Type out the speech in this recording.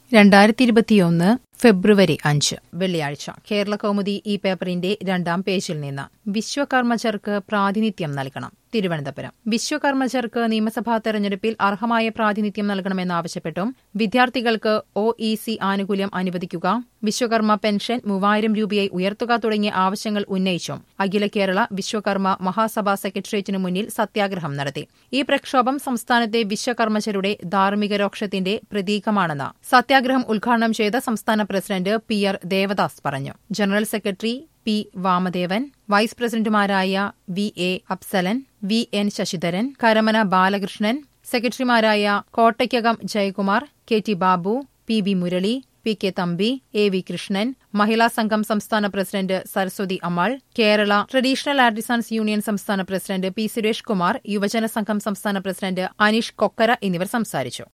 രണ്ടായിരത്തി ഇരുപത്തിയൊന്ന് ഫെബ്രുവരി അഞ്ച് വെള്ളിയാഴ്ച കേരള കൗമുദി ഈ പേപ്പറിന്റെ രണ്ടാം പേജിൽ നിന്ന് വിശ്വകർമ്മചർക്ക് പ്രാതിനിധ്യം നൽകണം തിരുവനന്തപുരം വിശ്വകർമ്മചർക്ക് നിയമസഭാ തെരഞ്ഞെടുപ്പിൽ അർഹമായ പ്രാതിനിധ്യം നൽകണമെന്നാവശ്യപ്പെട്ടും വിദ്യാർത്ഥികൾക്ക് ഒ ഇ സി ആനുകൂല്യം അനുവദിക്കുക വിശ്വകർമ്മ പെൻഷൻ മൂവായിരം രൂപയായി ഉയർത്തുക തുടങ്ങിയ ആവശ്യങ്ങൾ ഉന്നയിച്ചും അഖില കേരള വിശ്വകർമ്മ മഹാസഭാ സെക്രട്ടേറിയറ്റിനു മുന്നിൽ സത്യാഗ്രഹം നടത്തി ഈ പ്രക്ഷോഭം സംസ്ഥാനത്തെ വിശ്വകർമ്മചരുടെ ധാർമ്മിക രോക്ഷത്തിന്റെ പ്രതീകമാണെന്ന് സത്യാഗ്രഹം ഉദ്ഘാടനം ചെയ്ത സംസ്ഥാന പ്രസിഡന്റ് പി ആർ ദേവദാസ് പറഞ്ഞു general secretary P Vamadevan vice പ്രസിഡന്റുമാരായ V A Apsalan V N Sasidharan Karamana Balakrishnan സെക്രട്ടറിമാരായ Kottakkakam Jayakumar K T Babu P B Murali P K Thampi A V Krishnan മഹിളാ സംഘം സംസ്ഥാന president Saraswathi Ammal Kerala traditional artisans union സംസ്ഥാന പ്രസിഡന്റ് പി സുരേഷ് കുമാർ യുവജന സംഘം സംസ്ഥാന പ്രസിഡന്റ് അനീഷ് കൊക്കര എന്നിവർ സംസാരിച്ചു